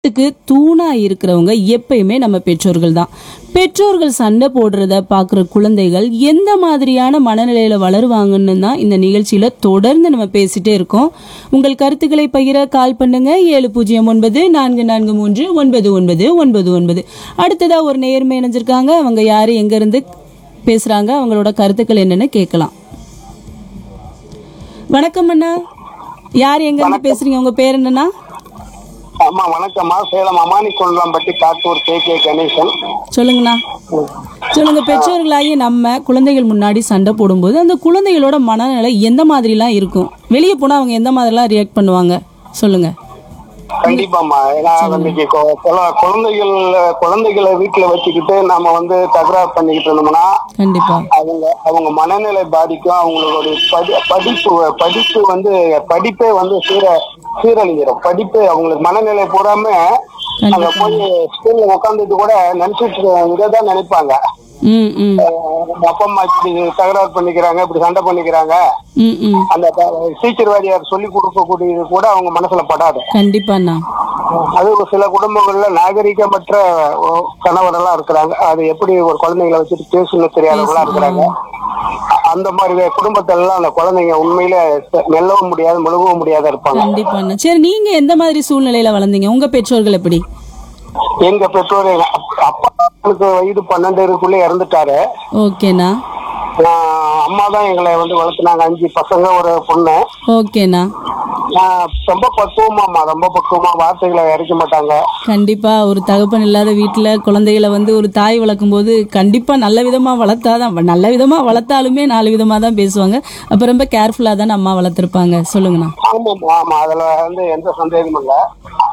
க்கு தூணா இருக்கிறவங்க எப்பயுமே நம்ம பெற்றோர்கள் தான் பெற்றோர்கள் சண்டை போடுறத பாக்குற குழந்தைகள் எந்த மாதிரியான மனநிலையில வளருவாங்கன்னு தான் இந்த நிகழ்ச்சியில தொடர்ந்து நம்ம பேசிட்டே இருக்கோம் உங்கள் கருத்துக்களை பகிர கால் பண்ணுங்க ஏழு பூஜ்ஜியம் ஒன்பது நான்கு நான்கு மூன்று ஒன்பது ஒன்பது ஒன்பது ஒன்பது அடுத்ததா ஒரு நேர்மை இணைஞ்சிருக்காங்க அவங்க யாரு எங்க இருந்து பேசுறாங்க அவங்களோட கருத்துக்கள் என்னன்னு கேட்கலாம் வணக்கம் அண்ணா யார் எங்க இருந்து பேசுறீங்க உங்க பேர் என்னன்னா அம்மா வணக்கம்மா சேலம் அமானி கொண்டம்பட்டி காட்டூர் கே கே கணேசன் சொல்லுங்கண்ணா சொல்லுங்க பெற்றோர்களாகி நம்ம குழந்தைகள் முன்னாடி சண்டை போடும்போது அந்த குழந்தைகளோட மனநிலை எந்த மாதிரிலாம் இருக்கும் வெளியே போனா அவங்க எந்த மாதிரிலாம் ரியாக்ட் பண்ணுவாங்க சொல்லுங்க கண்டிப்பாம்மா ஏன்னா இன்னைக்கு கொ- கொல- குழந்தைகள் குழந்தைகளை வீட்டுல வச்சுக்கிட்டு நாம வந்து தகராறு பண்ணிக்கிட்டு இருந்தோம்னா கண்டிப்பா அவங்க அவங்க மனநிலை பாதிக்கும் அவங்களுடைய படி படிப்பு படிப்பு வந்து படிப்பே வந்து சீர சீரழிஞ்சிடும் படிப்பு அவங்களுக்கு மனநிலை பூராம அங்க போய் ஸ்கூல்ல உட்காந்துட்டு கூட நினைச்சிட்டு இதைதான் நினைப்பாங்க ம் ம் அஹ் அப்பா அம்மா இப்படி தகராறு பண்ணிக்கிறாங்க இப்படி சண்டை பண்ணிக்கிறாங்க ம் ம் அந்த டீச்சர் வாரியார் சொல்லி கொடுக்கக்கூடியது கூட அவங்க மனசுல படாது கண்டிப்பாண்ணா அது ஒரு சில குடும்பங்கள்ல நாகரிகமற்ற ஓ, கணவரெல்லாம் இருக்கிறாங்க அது எப்படி ஒரு குழந்தைங்களை வச்சுட்டு பேசணும் தெரியாதவங்களா இருக்கிறாங்க அந்த மாதிரி குடும்பத்தெல்லாம் அந்த குழந்தைங்க உண்மையில மெல்லவும் முடியாது முழுகவும் முடியாத இருப்பாங்க கண்டிப்பாண்ணா சரி நீங்க எந்த மாதிரி சூழ்நிலையில வளர்ந்தீங்க உங்க பெற்றோர்கள் எப்படி எங்க பெற்றோர் எங்க அப்பா- அப்பாவுக்கு வயது பன்னெண்டு இருக்குள்ளே இறந்துட்டாரு ஓகேண்ணா ஆஹ் அம்மா தான் எங்களை வந்து வளர்த்துனாங்க அஞ்சு பசங்க ஒரு பொண்ணு ஓகேண்ணா ஆஹ் ரொம்ப பக்குவமாம்மா ரொம்ப பக்குவமா வார்த்தைகளை இறக்க மாட்டாங்க கண்டிப்பா ஒரு தகப்பன் இல்லாத வீட்டுல குழந்தைகளை வந்து ஒரு தாய் வளர்க்கும் போது கண்டிப்பா நல்ல விதமா வளர்த்தாதான் நல்ல விதமா வளர்த்தாலுமே நாலு விதமா தான் பேசுவாங்க அப்ப ரொம்ப கேர்ஃபுல்லா தான் அம்மா வளர்த்துருப்பாங்க சொல்லுங்கண்ணா ஆமாம் ஆமா அதுல வந்து எந்த சந்தேகமும் இல்ல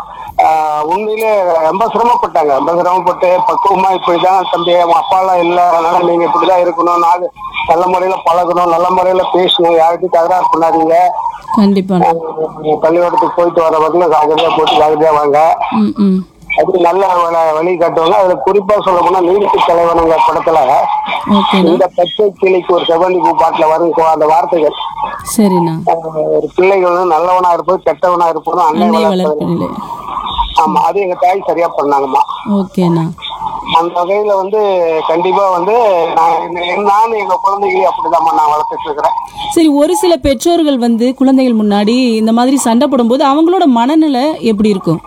ஆஹ் உண்மையிலே ரொம்ப சிரமப்பட்டாங்க ரொம்ப சிரமப்பட்டு பக்குவமா இப்படிதான் தம்பி அவன் அப்பா எல்லாம் இல்ல அதனால நீங்க இப்படிதான் இருக்கணும் நாலு நல்ல முறையில பழகணும் நல்ல முறையில பேசணும் யார்கிட்டயும் தகராறு பண்ணாதீங்க கண்டிப்பாண்ணா ஆஹ் பள்ளிக்கூடத்துக்கு போயிட்டு வர வரைக்கும் ஜாகிரதையா போயிட்டு ஜாகிரதையா வாங்க ம் ம் அப்படி நல்ல வழி- வழி காட்டுவாங்க அதுல குறிப்பா சொல்ல போனா நீதிக்கு தலைவனுங்க படத்துல ஓகேண்ணா இந்த பச்சை கிளிக்கு ஒரு செவந்தி பூ பாட்டுல வரும் அந்த வார்த்தைகள் சரிண்ணா ஆஹ் ஒரு பிள்ளைகள் வந்து நல்லவனா இருப்பது கெட்டவனா இருப்பதும் அன்னை அன்னை வளர்ப்பது வளர்ப்பு நிலை ஆமா அது எங்க தாய் சரியா பண்ணாங்கம்மா ஓகேண்ணா அந்த வகையில வந்து கண்டிப்பா வந்து நான் என்ன- நானும் எங்க குழந்தைகளையும் அப்படிதாம்மா நான் வளர்த்துட்டு இருக்கிறேன் சரி ஒரு சில பெற்றோர்கள் வந்து குழந்தைகள் முன்னாடி இந்த மாதிரி சண்டை போடும்போது அவங்களோட மனநிலை எப்படி இருக்கும்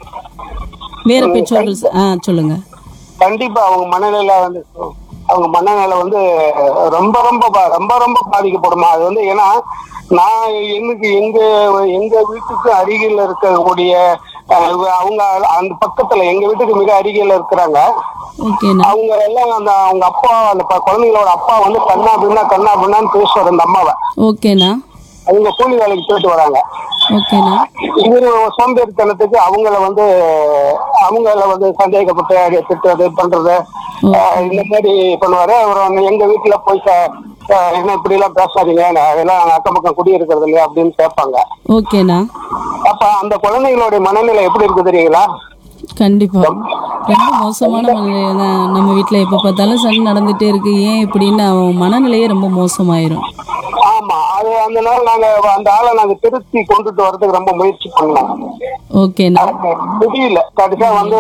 வேற பெற்றோர்கள் ச- ஆ சொல்லுங்க கண்டிப்பா அவங்க மனநிலை வந்து அவங்க மனநிலை வந்து ரொம்ப ரொம்ப பா- ரொம்ப ரொம்ப பாதிக்கப்படுமா அது வந்து ஏன்னா நான் எனக்கு எங்க எங்க வீட்டுக்கு அருகில் இருக்கக்கூடிய அஹ், அவங்க அந்த பக்கத்துல எங்க வீட்டுக்கு மிக அருகில் இருக்கிறாங்க ஓகேண்ணா அவங்க எல்லாம் அந்த அவங்க அப்பா அந்த ப- குழந்தைங்களோட அப்பா வந்து கண்ணா பின்னா கண்ணா பின்னான்னு பேசுவார் அந்த அம்மாவை ஓகேண்ணா அவங்க கூலி வேலைக்கு போயிட்டு வராங்க ஓகேண்ணா இவரு சோம்பேறித்தனத்துக்கு அவங்கள வந்து அவங்கள வந்து சந்தேகப்பட்டு அடி- திட்டுறது பண்றது அஹ் இந்த மாதிரி பண்ணுவாரு அவர் வந்து எங்க வீட்டுல போய் ச- அஹ் என்ன இப்படி எல்லாம் பேசாதீங்க நான் அதெல்லாம் நாங்க அக்கம் பக்கம் குடி இருக்கிறது இல்லையா அப்படின்னு கேட்பாங்க ஓகேண்ணா அப்ப அந்த குழந்தைங்களுடைய மனநிலை எப்படி இருக்கு தெரியுங்களா கண்டிப்பா ரொம்ப மோசமான மனநிலை தான் நம்ம வீட்ல எப்ப பார்த்தாலும் சண்டை நடந்துட்டே இருக்கு ஏன் இப்படின்னு அவன் மனநிலையே ரொம்ப மோசமாயிரும் ஆமா அது அந்த நாள் நாங்க அந்த ஆளை நாங்க திருத்தி கொண்டுட்டு வர்றதுக்கு ரொம்ப முயற்சி பண்ணோம் ஓகேண்ணா முடியல கடைசியா வந்து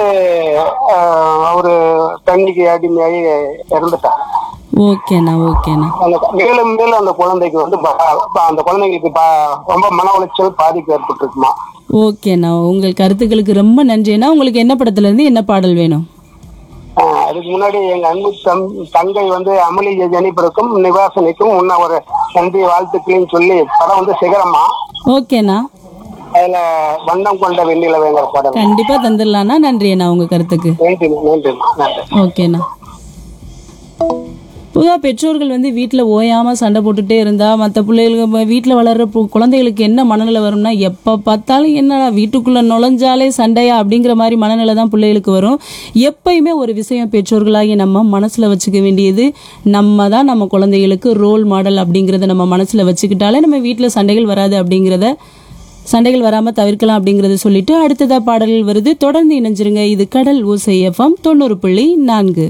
அஹ், அவரு தண்ணிக்கு அடிமையாகி இறந்துட்டாங்க ஓகேண்ணா ஓகேண்ணா அந்த மேலும் மேலும் அந்த குழந்தைக்கு வந்து ப- ப- அந்த குழந்தைங்களுக்கு ப- ரொம்ப மன உளைச்சல் பாதிப்பு ஏற்பட்டிருக்குமா ஓகேண்ணா உங்கள் கருத்துக்களுக்கு ரொம்ப நன்றிண்ணா உங்களுக்கு என்ன படத்துல இருந்து என்ன பாடல் வேணும் ஆஹ் அதுக்கு முன்னாடி எங்க அன்பு தம் தங்கை வந்து அமளி ஜெனிபருக்கும் நிவாசனிக்கும் முன்ன ஒரு நன்றி வாழ்த்துக்களையும் சொல்லி படம் வந்து சிகரமா ஓகேண்ணா அதுல வண்ணம் கொண்ட வெண்ணிலவேங்கிற படம் கண்டிப்பா தந்துடலாண்ணா நன்றி அண்ணா உங்க கருத்துக்கு நன்றி நன்றி நன்றி ஓகேண்ணா பொதுவாக பெற்றோர்கள் வந்து வீட்டில் ஓயாமல் சண்டை போட்டுட்டே இருந்தா மற்ற பிள்ளைகளுக்கு வீட்டில் வளர்ற பு- குழந்தைகளுக்கு என்ன மனநிலை வரும்னா எப்போ பார்த்தாலும் என்னடா வீட்டுக்குள்ளே நுழைஞ்சாலே சண்டையா அப்படிங்கிற மாதிரி மனநிலை தான் பிள்ளைகளுக்கு வரும் எப்பயுமே ஒரு விஷயம் பெற்றோர்களாகி நம்ம மனசில் வச்சுக்க வேண்டியது நம்ம தான் நம்ம குழந்தைகளுக்கு ரோல் மாடல் அப்படிங்கிறத நம்ம மனசில் வச்சுக்கிட்டாலே நம்ம வீட்டில் சண்டைகள் வராது அப்படிங்கிறத சண்டைகள் வராமல் தவிர்க்கலாம் அப்படிங்கிறத சொல்லிட்டு அடுத்ததா பாடல்கள் வருது தொடர்ந்து இணைஞ்சிருங்க இது கடல் ஓசை எஃப்எம் தொண்ணூறு புள்ளி நான்கு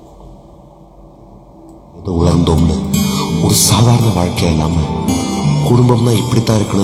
இது உழந்தோம்னு ஒரு சாதாரண வாழ்க்கையை இல்லாம குடும்பம்னா இப்படித்தான் இருக்கணும்